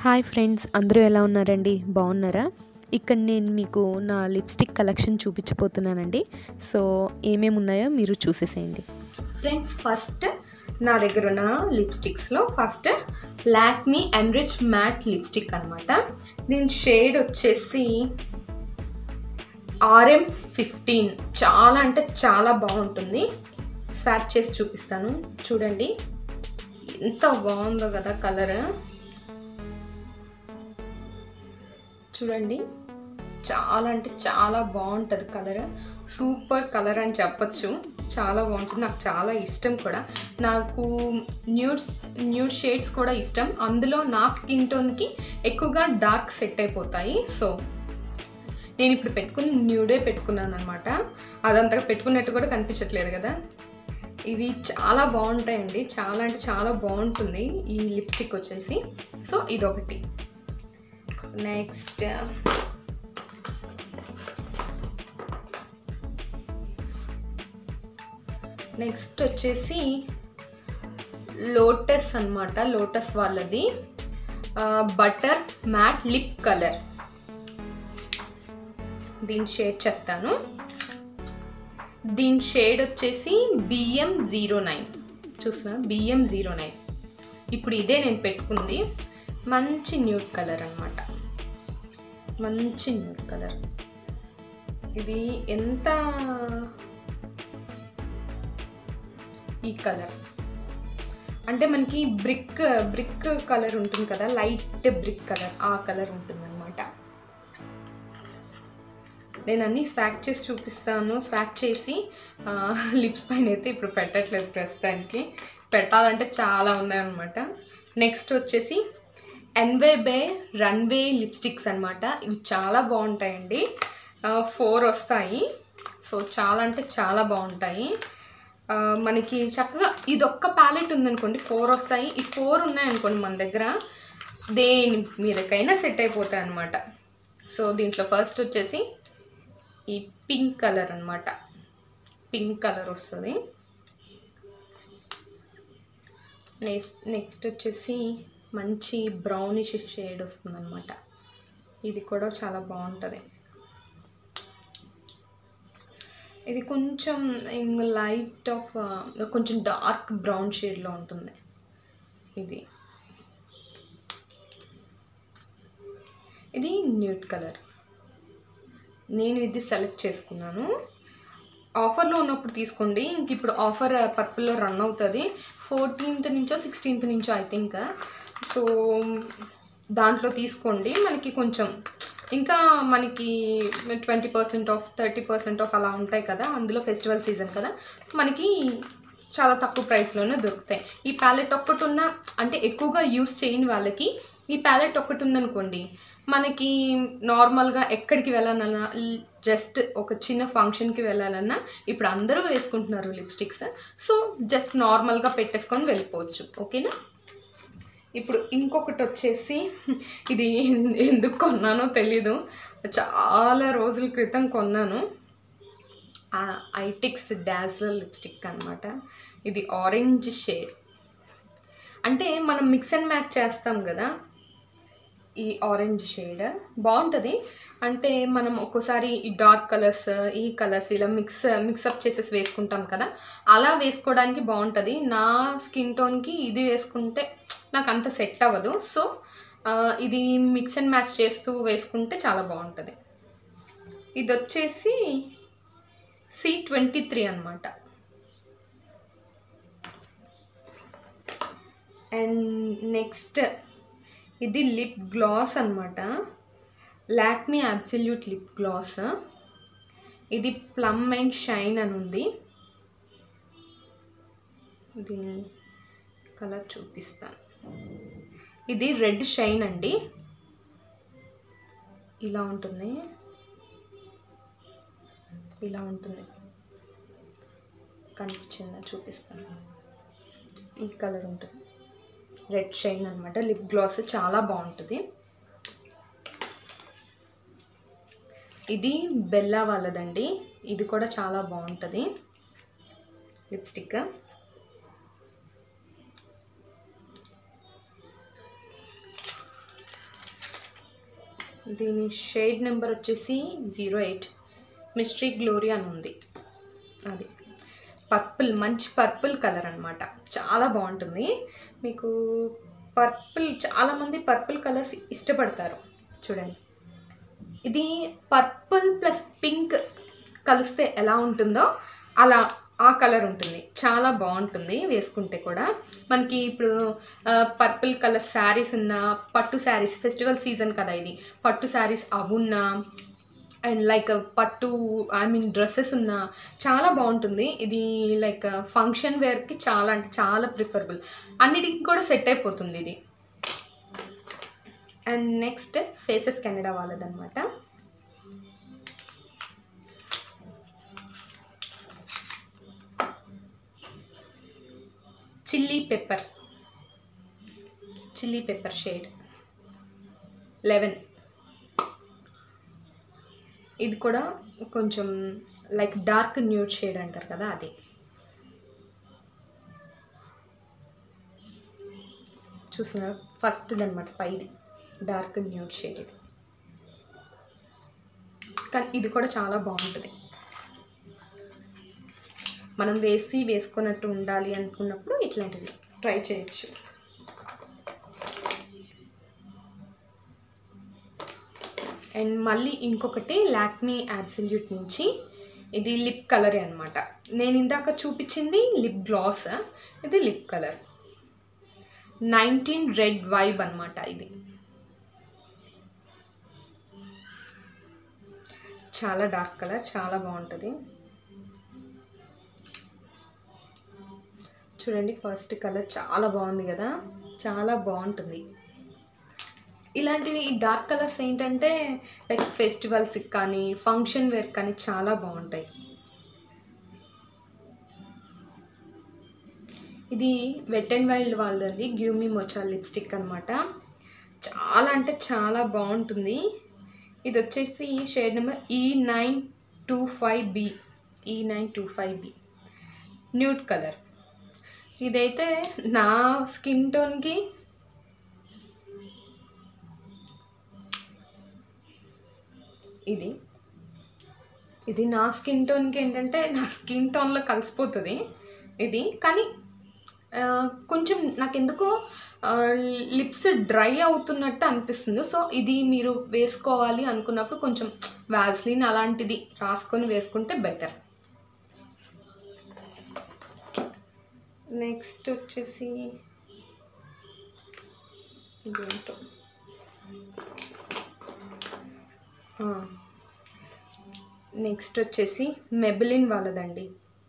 hi friends అందరూ ఎలా ఉన్నారండి బాగున్నారా ఇక్కడ నేను మీకు నా లిప్స్టిక్ కలెక్షన్ చూపించబోతున్నానండి సో ఏమేమి ఉన్నాయో మీరు చూసేసేయండి ఫ్రెండ్స్ ఫస్ట్ నా దగ్గర ఉన్న లిప్స్టిక్స్లో first Lakme enrich matte lipstick అనమాట దీని షేడ్ వచ్చేసి ఆర్ఎం ఫిఫ్టీన్ చాలా అంటే చాలా బాగుంటుంది స్వాట్ చేసి చూపిస్తాను చూడండి ఎంత బాగుందో కదా కలర్ చూడండి చాలా అంటే చాలా బాగుంటుంది కలర్ సూపర్ కలర్ అని చెప్పచ్చు చాలా బాగుంటుంది నాకు చాలా ఇష్టం కూడా నాకు న్యూడ్స్ న్యూడ్ షేడ్స్ కూడా ఇష్టం అందులో నా స్కిన్ టోన్కి ఎక్కువగా డార్క్ సెట్ అయిపోతాయి సో నేను ఇప్పుడు పెట్టుకుని న్యూడే పెట్టుకున్నాను అనమాట అదంతగా పెట్టుకున్నట్టు కూడా కనిపించట్లేదు కదా ఇవి చాలా బాగుంటాయండి చాలా అంటే చాలా బాగుంటుంది ఈ లిప్స్టిక్ వచ్చేసి సో ఇదొకటి నెక్స్ట్ నెక్స్ట్ వచ్చేసి లోటస్ అనమాట లోటస్ వాళ్ళది బటర్ మ్యాట్ లిప్ కలర్ దీని షేడ్ చెప్తాను దీని షేడ్ వచ్చేసి బిఎం జీరో నైన్ చూస్తున్నా బిఎం జీరో నైన్ ఇప్పుడు ఇదే నేను పెట్టుకుంది మంచి న్యూడ్ కలర్ అనమాట మంచి న్యూడ్ కలర్ ఇది ఎంత ఈ కలర్ అంటే మనకి బ్రిక్ బ్రిక్ కలర్ ఉంటుంది కదా లైట్ బ్రిక్ కలర్ ఆ కలర్ ఉంటుంది అనమాట నేను అన్నీ స్వాక్ చేసి చూపిస్తాను స్వాక్ చేసి లిప్స్ పైన అయితే ఇప్పుడు పెట్టట్లేదు ప్రస్తుతానికి పెట్టాలంటే చాలా ఉన్నాయన్నమాట నెక్స్ట్ వచ్చేసి ఎన్వే బే రన్వే లిప్స్టిక్స్ అనమాట ఇవి చాలా బాగుంటాయండి ఫోర్ వస్తాయి సో చాలా అంటే చాలా బాగుంటాయి మనకి చక్కగా ఇది ఒక్క ప్యాలెట్ ఉందనుకోండి ఫోర్ వస్తాయి ఈ ఫోర్ ఉన్నాయనుకోండి మన దగ్గర దేని మీదకైనా సెట్ అయిపోతాయి అనమాట సో దీంట్లో ఫస్ట్ వచ్చేసి ఈ పింక్ కలర్ అనమాట పింక్ కలర్ వస్తుంది నెక్స్ట్ నెక్స్ట్ వచ్చేసి మంచి బ్రౌనిష్ షేడ్ వస్తుంది అనమాట ఇది కూడా చాలా బాగుంటుంది ఇది కొంచెం లైట్ ఆఫ్ కొంచెం డార్క్ బ్రౌన్ షేడ్లో ఉంటుంది ఇది ఇది న్యూట్ కలర్ నేను ఇది సెలెక్ట్ చేసుకున్నాను ఆఫర్లో ఉన్నప్పుడు తీసుకోండి ఇంక ఇప్పుడు ఆఫర్ పర్పుల్లో రన్ అవుతుంది ఫోర్టీన్త్ నుంచో సిక్స్టీన్త్ నుంచో ఐ థింక్ సో దాంట్లో తీసుకోండి మనకి కొంచెం ఇంకా మనకి twenty percent off thirty percent off అలా ఉంటాయి కదా అందులో ఫెస్టివల్ సీజన్ కదా మనకి చాలా తక్కువ ప్రైస్లోనే దొరుకుతాయి ఈ ప్యాలెట్ ఒక్కటి ఉన్న అంటే ఎక్కువగా యూస్ చేయని వాళ్ళకి ఈ ప్యాలెట్ ఒక్కటి ఉందనుకోండి మనకి నార్మల్గా ఎక్కడికి వెళ్ళాలన్నా జస్ట్ ఒక చిన్న ఫంక్షన్కి వెళ్ళాలన్నా ఇప్పుడు అందరూ వేసుకుంటున్నారు లిప్స్టిక్స్ సో జస్ట్ నార్మల్గా పెట్టేసుకొని వెళ్ళిపోవచ్చు ఓకేనా ఇప్పుడు ఇంకొకటి వచ్చేసి ఇది ఎందుకు కొన్నానో తెలీదు చాలా రోజుల క్రితం కొన్నాను ఐటెక్స్ డాజ్లర్ లిప్స్టిక్ అనమాట ఇది ఆరెంజ్ షేడ్ అంటే మనం మిక్స్ అండ్ మ్యాచ్ చేస్తాం కదా ఈ ఆరెంజ్ షేడ్ బాగుంటుంది అంటే మనం ఒక్కోసారి ఈ డార్క్ కలర్స్ ఈ కలర్స్ ఇలా మిక్స్ మిక్సప్ చేసేసి వేసుకుంటాం కదా అలా వేసుకోవడానికి బాగుంటుంది నా స్కిన్ టోన్కి ఇది వేసుకుంటే నాకు అంత సెట్ అవ్వదు సో ఇది మిక్స్ అండ్ మ్యాచ్ చేస్తూ వేసుకుంటే చాలా బాగుంటుంది ఇది వచ్చేసి సి ట్వంటీ త్రీ అనమాట అండ్ నెక్స్ట్ ఇది లిప్ గ్లాస్ అనమాట లాక్మీ అబ్సల్యూట్ లిప్ గ్లాస్ ఇది ప్లమ్ అండ్ షైన్ అని ఉంది దీని కలర్ చూపిస్తాను ఇది రెడ్ షైన్ అండి ఇలా ఉంటుంది ఇలా ఉంటుంది కనిపించిందా చూపిస్తాను ఈ కలర్ ఉంటుంది రెడ్ షైన్ అనమాట లిప్ గ్లాస్ చాలా బాగుంటుంది ఇది బెల్లా వాళ్ళదండి ఇది కూడా చాలా బాగుంటుంది లిప్స్టిక్ దీని షేడ్ నెంబర్ వచ్చేసి జీరో ఎయిట్ మిస్ట్రీ గ్లోరీ అని ఉంది అది పర్పుల్ మంచి పర్పుల్ కలర్ అనమాట చాలా బాగుంటుంది మీకు పర్పుల్ చాలామంది పర్పుల్ కలర్స్ ఇష్టపడతారు చూడండి ఇది పర్పుల్ ప్లస్ పింక్ కలిస్తే ఎలా ఉంటుందో అలా ఆ కలర్ ఉంటుంది చాలా బాగుంటుంది వేసుకుంటే కూడా మనకి ఇప్పుడు పర్పుల్ కలర్ శారీస్ ఉన్న పట్టు శారీస్ ఫెస్టివల్ సీజన్ కదా ఇది పట్టు శారీస్ అవున్నా అండ్ లైక్ పట్టు ఐ మీన్ డ్రెస్సెస్ ఉన్న చాలా బాగుంటుంది ఇది లైక్ ఫంక్షన్ వేర్కి చాలా అంటే చాలా ప్రిఫరబుల్ అన్నిటికి కూడా సెట్ అయిపోతుంది ఇది అండ్ నెక్స్ట్ ఫేసెస్ కెనడా వాళ్ళదన్నమాట chilli pepper chilli pepper shade eleven ఇది కూడా కొంచెం లైక్ డార్క్ న్యూడ్ షేడ్ అంటారు కదా అది చూస్తున్నారు ఫస్ట్ అనమాట పైది డార్క్ న్యూడ్ షేడ్ ఇది కానీ ఇది కూడా చాలా బాగుంటుంది మనం వేసి వేసుకున్నట్టు ఉండాలి అనుకున్నప్పుడు ఇట్లాంటివి ట్రై చేయొచ్చు అండ్ మళ్ళీ ఇంకొకటి లాక్మీ యాబ్సల్యూట్ నుంచి ఇది లిప్ కలరే అనమాట నేను ఇందాక చూపించింది లిప్ గ్లాస్ ఇది lip colour nineteen red vibe అనమాట ఇది చాలా డార్క్ కలర్ చాలా బాగుంటుంది చూడండి ఫస్ట్ కలర్ చాలా బాగుంది కదా చాలా బాగుంటుంది ఇలాంటివి ఈ డార్క్ కలర్స్ ఏంటంటే లైక్ ఫెస్టివల్స్కి కానీ ఫంక్షన్ వేర్ కానీ చాలా బాగుంటాయి ఇది వెట్ అండ్ వైల్డ్ వాళ్ళదండి గివ్ మీ మొచా లిప్స్టిక్ అనమాట చాలా అంటే చాలా బాగుంటుంది ఇది వచ్చేసి shade number E nine two five B E nine two five B nude colour ఇదైతే నా స్కిన్ టోన్కి ఇది ఇది నా స్కిన్ టోన్కి ఏంటంటే నా స్కిన్ టోన్లో కలిసిపోతుంది ఇది కానీ ఆ, కొంచెం నాకు ఎందుకో లిప్స్ డ్రై అవుతున్నట్టు అనిపిస్తుంది సో ఇది మీరు వేసుకోవాలి అనుకున్నప్పుడు కొంచెం వ్యాజ్లిన్ అలాంటిది రాసుకొని వేసుకుంటే బెటర్ నెక్స్ట్ వచ్చేసి ఇదేంటో నెక్స్ట్ వచ్చేసి మెబిలిన్ వాళ్ళదండి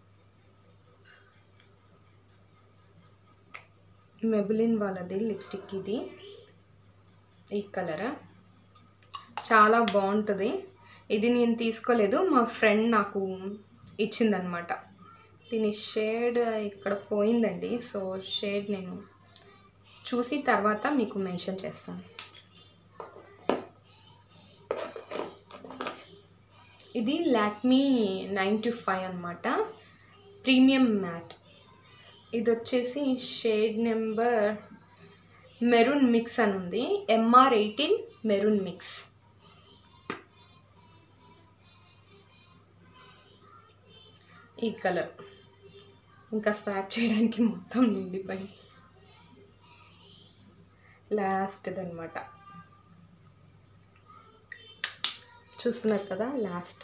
మెబిలిన్ వాళ్ళది లిప్స్టిక్ ఇది ఈ కలర్ చాలా బాగుంటుంది ఇది నేను తీసుకోలేదు మా ఫ్రెండ్ నాకు ఇచ్చిందనమాట దీని షేడ్ ఇక్కడ పోయిందండి సో షేడ్ నేను చూసి తర్వాత మీకు మెన్షన్ చేస్తాను ఇది లాక్మీ నైన్ టు ఫైవ్ అనమాట ప్రీమియం మ్యాట్ ఇది వచ్చేసి షేడ్ నెంబర్ మెరూన్ మిక్స్ అని ఉంది ఎంఆర్ ఎయిటీన్ మెరూన్ మిక్స్ ఈ కలర్ ఇంకా స్వాగ్ చేయడానికి మొత్తం నిండిపోయింది లాస్ట్ది అనమాట చూస్తున్నారు కదా last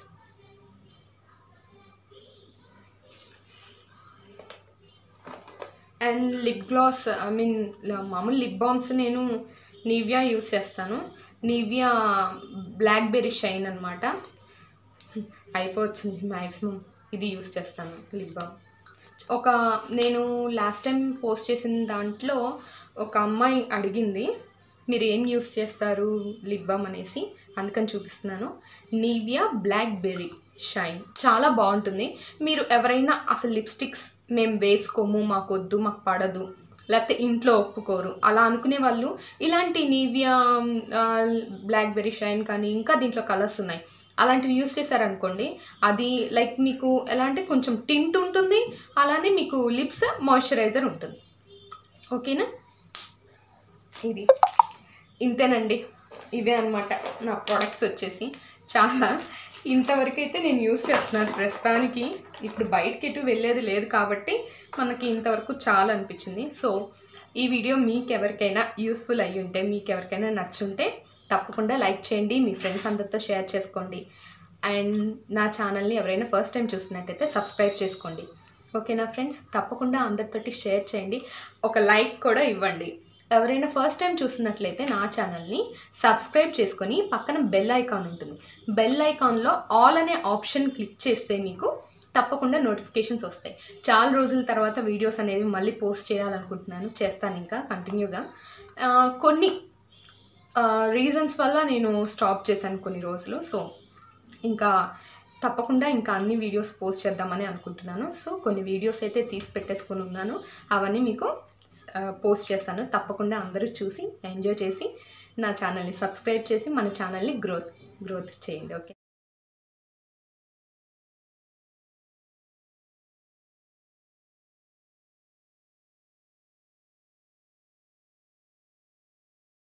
and lip gloss I mean మామూలు లిప్ బామ్స్ నేను నివియా యూస్ చేస్తాను నివియా బ్లాక్బెర్రీ షైన్ అనమాట అయిపోవచ్చింది మ్యాక్సిమం ఇది యూస్ చేస్తాను లిప్ బామ్ ఒక నేను లాస్ట్ టైం పోస్ట్ చేసిన దాంట్లో ఒక అమ్మాయి అడిగింది మీరు ఏం యూస్ చేస్తారు లిప్ బామ్ అనేసి అందుకని చూపిస్తున్నాను నీవియా బ్లాక్ బెర్రీ షైన్ చాలా బాగుంటుంది మీరు ఎవరైనా అసలు లిప్స్టిక్స్ మేము వేసుకోము మాకు వద్దు మాకు పడదు లేకపోతే ఇంట్లో ఒప్పుకోరు అలా అనుకునే వాళ్ళు ఇలాంటి నీవియా బ్లాక్ బెర్రీ షైన్ కానీ ఇంకా దీంట్లో కలర్స్ ఉన్నాయి అలాంటివి యూస్ చేశారనుకోండి అది లైక్ మీకు ఎలా అంటే కొంచెం టింట్ ఉంటుంది అలానే మీకు లిప్స్ మాయిశ్చరైజర్ ఉంటుంది ఓకేనా ఇది ఇంతేనండి ఇవే అనమాట నా ప్రోడక్ట్స్ వచ్చేసి చాలా ఇంతవరకు అయితే నేను యూస్ చేస్తున్నాను ప్రస్తుతానికి ఇప్పుడు బయటకి ఎటు వెళ్ళేది లేదు కాబట్టి మనకి ఇంతవరకు చాలా అనిపించింది సో ఈ వీడియో మీకు ఎవరికైనా యూస్ఫుల్ అయ్యి ఉంటే మీకు ఎవరికైనా నచ్చుంటే తప్పకుండా లైక్ చేయండి మీ ఫ్రెండ్స్ అందరితో షేర్ చేసుకోండి అండ్ నా ఛానల్ని ఎవరైనా ఫస్ట్ టైం చూస్తున్నట్టయితే సబ్స్క్రైబ్ చేసుకోండి ఓకేనా ఫ్రెండ్స్ తప్పకుండా అందరితోటి షేర్ చేయండి ఒక లైక్ కూడా ఇవ్వండి ఎవరైనా ఫస్ట్ టైం చూస్తున్నట్లయితే నా ఛానల్ని సబ్స్క్రైబ్ చేసుకొని పక్కన బెల్ ఐకాన్ ఉంటుంది బెల్ ఐకాన్లో ఆల్ అనే ఆప్షన్ క్లిక్ చేస్తే మీకు తప్పకుండా నోటిఫికేషన్స్ వస్తాయి చాలా రోజుల తర్వాత వీడియోస్ అనేవి మళ్ళీ పోస్ట్ చేయాలనుకుంటున్నాను చేస్తాను ఇంకా కంటిన్యూగా ఆ, కొన్ని రీజన్స్ వల్ల నేను స్టాప్ చేశాను కొన్ని రోజులు సో ఇంకా తప్పకుండా ఇంకా అన్ని వీడియోస్ పోస్ట్ చేద్దామని అనుకుంటున్నాను సో కొన్ని వీడియోస్ అయితే తీసి పెట్టేసుకొని ఉన్నాను అవన్నీ మీకు పోస్ట్ చేస్తాను తప్పకుండా అందరూ చూసి ఎంజాయ్ చేసి నా ఛానల్ని సబ్స్క్రైబ్ చేసి మన ఛానల్ని గ్రోత్ గ్రోత్ చేయండి ఓకే